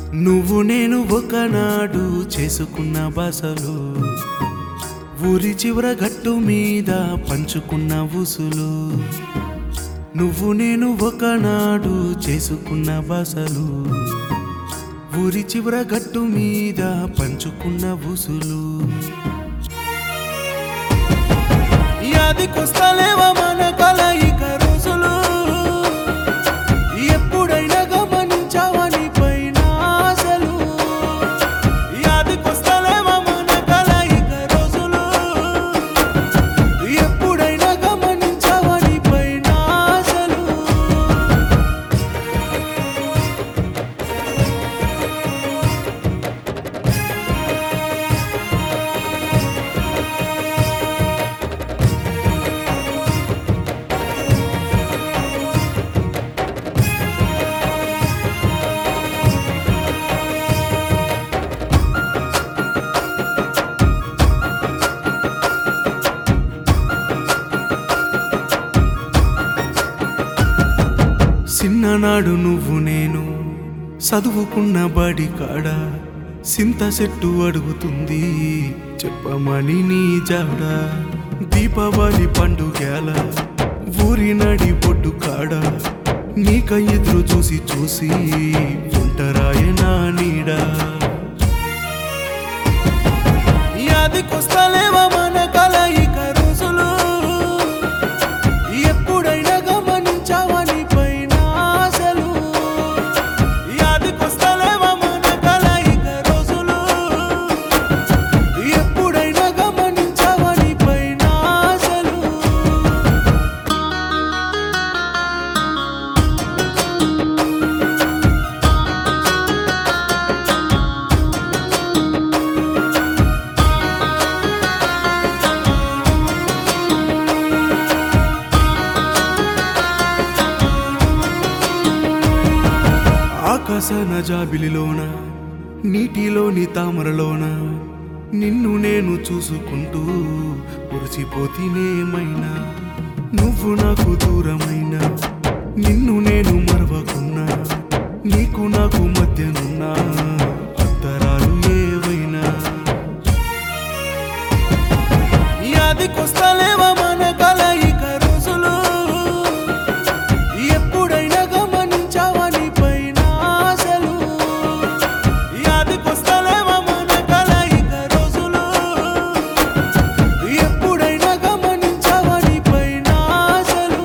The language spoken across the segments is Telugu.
నువ్వు నేను ఒకనాడు చేసుకున్న బాసలు ఊరి చివర గట్టు మీద పంచుకున్న ఊసులు నువ్వు నేను ఒకనాడు చేసుకున్న బాసలు ఊరి చివర గట్టు మీద పంచుకున్న ఊసులు యాదికొస్తలేవా మన కలయిక రోజులు ఎప్పుడైనా గమనించావా నీ పైన ఆశలు యాదికొస్తలేవా మన కలయిక రోజులు ఎప్పుడైనా గమనించావా నీ పైన ఆశలు చిన్ననాడు నువ్వు నేను చదువుకున్న బడి కాడ సింత చెట్టు అడుగుతుంది చెప్పమని నీ జాడ దీపావళి పండుగల ఊరి నడి పొట్టు కాడ నీక ఎదురు చూసి చూసి ఒంటరాయ నా నీడా యాదికొస్తలేవా మన కలయిక రోజులు ఎప్పుడైనా గమనించావా నీ పైన ఆశలు యాదికొస్తలేవా మన కలయిక రోజులు ఎప్పుడైనా గమనించావా నీ పైన ఆశలు ఆకాశన జాబిలిలోన నీటిలోని తామరలోన నిన్ను నేను చూసుకుంటూ మురిసిపోతినేమైనా నువ్వు నాకు దూరమైన నిన్ను నేను మరవకున్నా నీకు నాకు మధ్యనున్నా అత్తరాలు ఏవైనా యాదికొస్తలేవా మన కలయిక రోజులు ఎప్పుడైనా గమనించావా నీ పైన ఆశలు యాదికొస్తలేవా మన కలయిక రోజులు ఎప్పుడైనా గమనించావా నీ పైన ఆశలు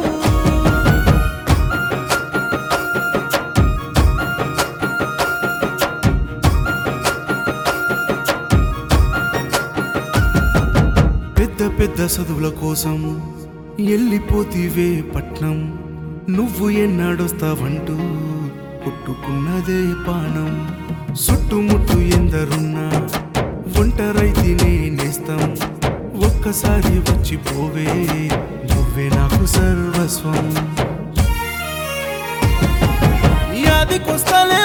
పెద్ద పెద్ద చదువుల కోసం ఎల్లిపోతివే పట్నం నువ్వు ఎన్నాడొస్తావంటూ పుట్టుకున్నదే పానం చుట్టుముట్టు ఎందరున్నా ఒంటరైతే నేనేస్తాం ఒక్కసారి వచ్చిపోవే నువ్వే నాకు సర్వస్వం యాదికొస్తలే